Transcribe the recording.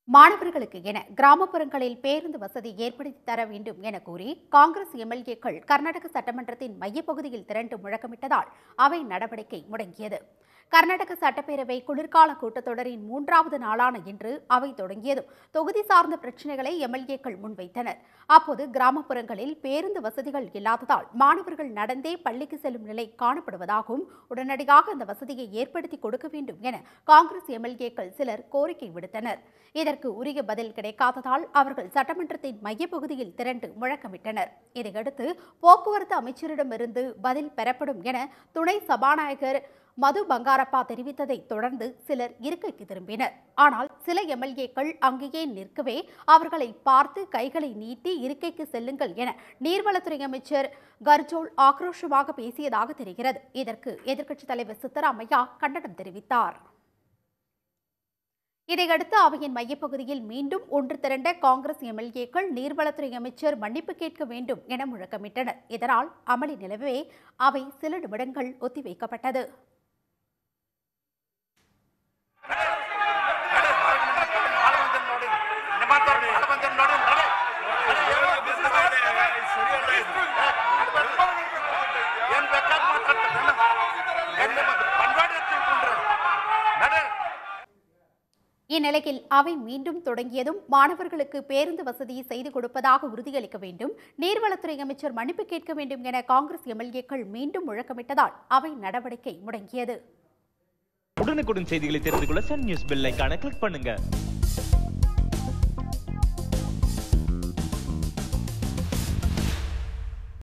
மாணவர்களுக்கு என கிராமப்புறங்களில் பேருந்து வசதி ஏற்படுத்தி தர வேண்டும் என கூறி காங்கிரஸ் எம்எல்ஏக்கள் கர்நாடக சட்டமன்றத்தின் மையப்பகுதியில் திரண்டு முழக்கமிட்டதால் அவை நடவடிக்கை முடங்கியது கர்நாடக சட்டப்பேரவை குளிர்கால கூட்டத்தொடரின் மூன்றாவது நாளான இன்று அவை தொடங்கியதும் தொகுதி சார்ந்த பிரச்சினைகளை எம்எல்ஏக்கள் முன்வைத்தனர் அப்போது கிராமப்புறங்களில் பேருந்து வசதிகள் இல்லாததால் மாணவர்கள் நடந்தே பள்ளிக்கு செல்லும் நிலை காணப்படுவதாகவும் உடனடியாக அந்த வசதியை ஏற்படுத்தி கொடுக்க வேண்டும் என காங்கிரஸ் எம்எல்ஏக்கள் சிலர் கோரிக்கை விடுத்தனர் இதற்கு உரிய பதில் கிடைக்காததால் அவர்கள் சட்டமன்றத்தின் மையப்பகுதியில் திரண்டு முழக்கமிட்டனர் இதையடுத்து போக்குவரத்து அமைச்சரிடமிருந்து பதில் பெறப்படும் என துணை சபாநாயகர் மது பங்காரப்பா தெரிவித்ததை தொடர்ந்து சிலர் இருக்கைக்கு திரும்பினர் ஆனால் சில எம்எல்ஏக்கள் அங்கேயே நிற்கவே அவர்களை பார்த்து கைகளை நீட்டி இருக்கைக்கு செல்லுங்கள் என நீர்வளத்துறை அமைச்சர் கர்ஜோல் ஆக்ரோஷமாக பேசியதாக தெரிகிறது இதற்கு எதிர்க்கட்சித் தலைவர் சித்தராமையா கண்டனம் தெரிவித்தார் இதையடுத்து அவையின் மையப்பகுதியில் மீண்டும் ஒன்று திரண்ட காங்கிரஸ் எம்எல்ஏக்கள் நீர்வளத்துறை அமைச்சர் மன்னிப்பு கேட்க வேண்டும் என முழக்கமிட்டனர் இதனால் அமளி நிலவே அவை சில நிமிடங்கள் ஒத்திவைக்கப்பட்டது ಬಾಲಮಂದಿರ ನೋಡಿ ನಿಮ್ಮಂತವ್ರು ಬಾಲಮಂದಿರ ನೋಡಿ ನಡೆ. ಏನ್ ಬೇಕಾದ್ ಮಾತಾಡ್ತಾರೆ ಪಂಡ್ವಾಡಿ ತಿಳ್ಕೊಂಡ್ರೆ ನಡೆ இந்நிலையில் அவை மீண்டும் தொடங்கியதும் மாணவர்களுக்கு பேருந்து வசதி செய்து கொடுப்பதாக உறுதியளிக்க வேண்டும் நீர்வளத்துறை அமைச்சர் மன்னிப்பு கேட்க வேண்டும் என காங்கிரஸ் எம்எல்ஏக்கள் மீண்டும் முழக்கமிட்டதால் அவை நடவடிக்கை முடங்கியது உடனுக்குடன் செய்திகளை தெரிந்து கொள்ள சன் நியூஸ் பெல் ஐகானை கிளிக் பண்ணுங்க